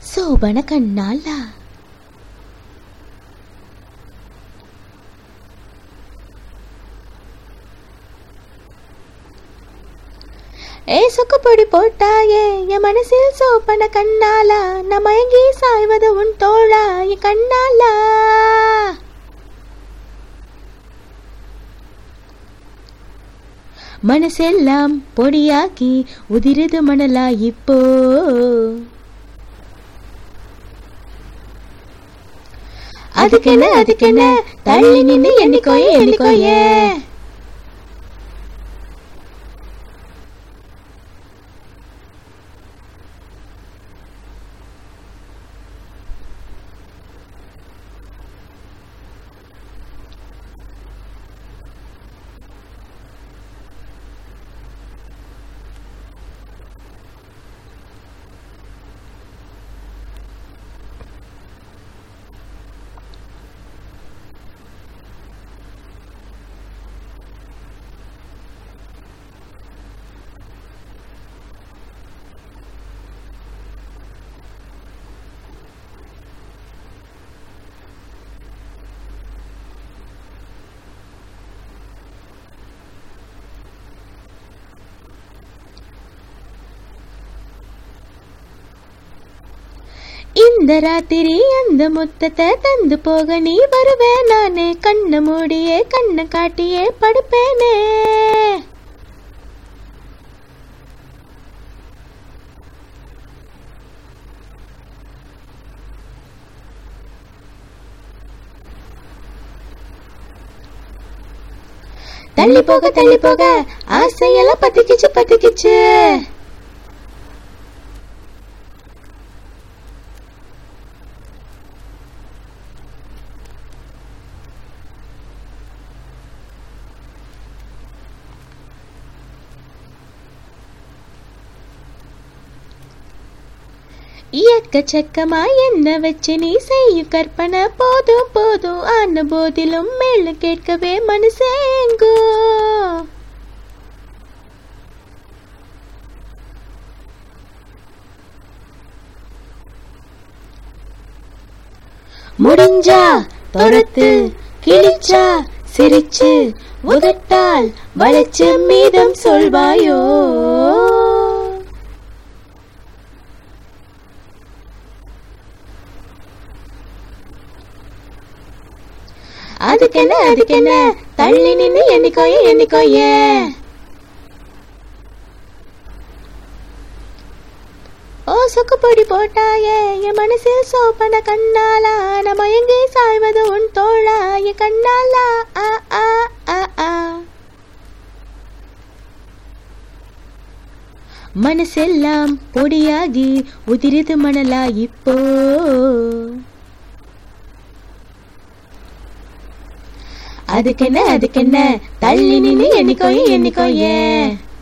சோபன கண்ணாலா ஏ சொக்குப்பொடி போட்டாயே என் மனசில் சோப்பன கண்ணாலா நான் மயங்கி சாய்வது உன் தோழா என் கண்ணாலா மனசெல்லாம் பொடியாக்கி உதிருது மணலா இப்போ அதுக்கென்ன அதுக்கென்ன தள்ளி நின்னு எண்ணிக்கோயே எண்ணிக்கோயே இந்த ராத்திரி அந்த முத்தத்தை தந்து போக நீ வருவே நானே கண்ண மூடியே கண்ணை காட்டியே படுப்பேனே தள்ளி போக தள்ளி போக ஆசையெல்லாம் பத்திக்கிச்சு பத்திக்கிச்சு எக்கச்சக்கமா என்ன வச்சு நீ செய்யும் கற்பனை போதும் போதும் ஆன போதிலும் மேல கேட்கவே மனசேங்கோ முடிஞ்சா பொறுத்து கிழிச்சா சிரிச்சு உதட்டால் வளைச்சு மீதம் சொல்வாயோ அதுக்கென்ன அதுக்கென்ன தள்ளி நின்னு எண்ணிக்கோயே எண்ணிக்கோயே ஓ சொக்குப்பொடி போட்டாயே என் மனசில் சோப்பன கண்ணாலா நான் மயங்கி சாய்வது உன் தோழா என் கண்ணாலா ஆ ஆ ஆ ஆ மனசெல்லாம் பொடியாகி உதிரிது மணலா இப்போ அதுக்கென்ன அதுக்கென்ன தள்ளி நின்னு எண்ணிக்கோயே எண்ணிக்கோயே